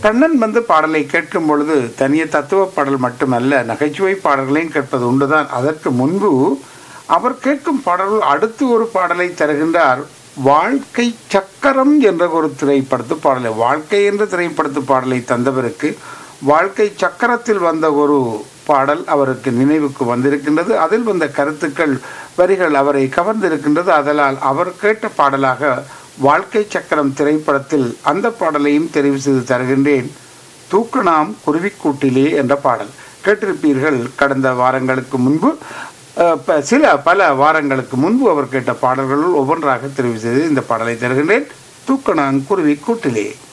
கண்ணன் வந்து பாடலை கேட்கும் பொழுது தனிய தத்துவ பாடல் மட்டுமல்ல நகைச்சுவை பாடல்களையும் கேட்பது உண்டுதான் அதற்கு முன்பு அவர் கேட்கும் பாடல்கள் அடுத்து ஒரு பாடலை தருகின்றார் வாழ்க்கை சக்கரம் என்ற ஒரு திரைப்படத்து பாடலை வாழ்க்கை என்ற திரைப்படத்து பாடலை தந்தவருக்கு வாழ்க்கை சக்கரத்தில் வந்த ஒரு பாடல் அவருக்கு நினைவுக்கு வந்திருக்கின்றது அதில் வந்த கருத்துக்கள் வரிகள் அவரை கவர்ந்திருக்கின்றது அதனால் அவர் கேட்ட பாடலாக வாழ்க்கை சக்கரம் திரைப்படத்தில் அந்த பாடலையும் தெரிவு செய்து தருகின்றேன் தூக்கணாம் குருவிக்கூட்டிலே என்ற பாடல் கேட்டிருப்பீர்கள் கடந்த வாரங்களுக்கு முன்பு அஹ், ப- சில பல வாரங்களுக்கு முன்பு அவர் கேட்ட பாடல்களுள் ஒவ்வொன்றாக தெரிவு செய்து இந்த பாடலை தருகின்றேன் தூக்கணாம் குருவி கூட்டிலே